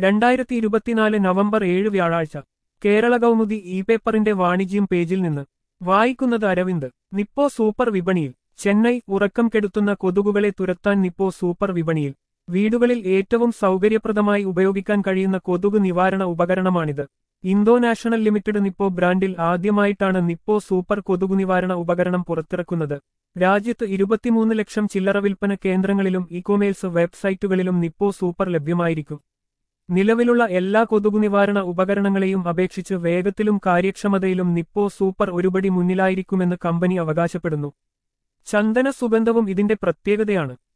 രണ്ടായിരത്തി ഇരുപത്തിനാല് നവംബർ ഏഴ് വ്യാഴാഴ്ച കേരള കൗമുദി ഇ പേപ്പറിന്റെ വാണിജ്യം പേജിൽ നിന്ന് വായിക്കുന്നത് അരവിന്ദ് നിപ്പോ സൂപ്പർ വിപണിയിൽ ചെന്നൈ ഉറക്കം കെടുത്തുന്ന കൊതുകുകളെ തുരത്താൻ നിപ്പോ സൂപ്പർ വിപണിയിൽ വീടുകളിൽ ഏറ്റവും സൗകര്യപ്രദമായി ഉപയോഗിക്കാൻ കഴിയുന്ന കൊതുക് നിവാരണ ഉപകരണമാണിത് ഇന്തോ നാഷണൽ ലിമിറ്റഡ് നിപ്പോ ബ്രാൻഡിൽ ആദ്യമായിട്ടാണ് നിപ്പോ സൂപ്പർ കൊതുകു നിവാരണ ഉപകരണം പുറത്തിറക്കുന്നത് രാജ്യത്ത് ഇരുപത്തിമൂന്ന് ലക്ഷം ചില്ലറ വിൽപ്പന കേന്ദ്രങ്ങളിലും ഇ കൊമേഴ്സ് വെബ്സൈറ്റുകളിലും നിപ്പോ സൂപ്പർ ലഭ്യമായിരിക്കും നിലവിലുള്ള എല്ലാ കൊതുകു നിവാരണ ഉപകരണങ്ങളെയും അപേക്ഷിച്ച് വേഗത്തിലും കാര്യക്ഷമതയിലും നിപ്പോ സൂപ്പർ ഒരുപടി മുന്നിലായിരിക്കുമെന്ന് കമ്പനി അവകാശപ്പെടുന്നു ചന്ദന സുഗന്ധവും ഇതിന്റെ പ്രത്യേകതയാണ്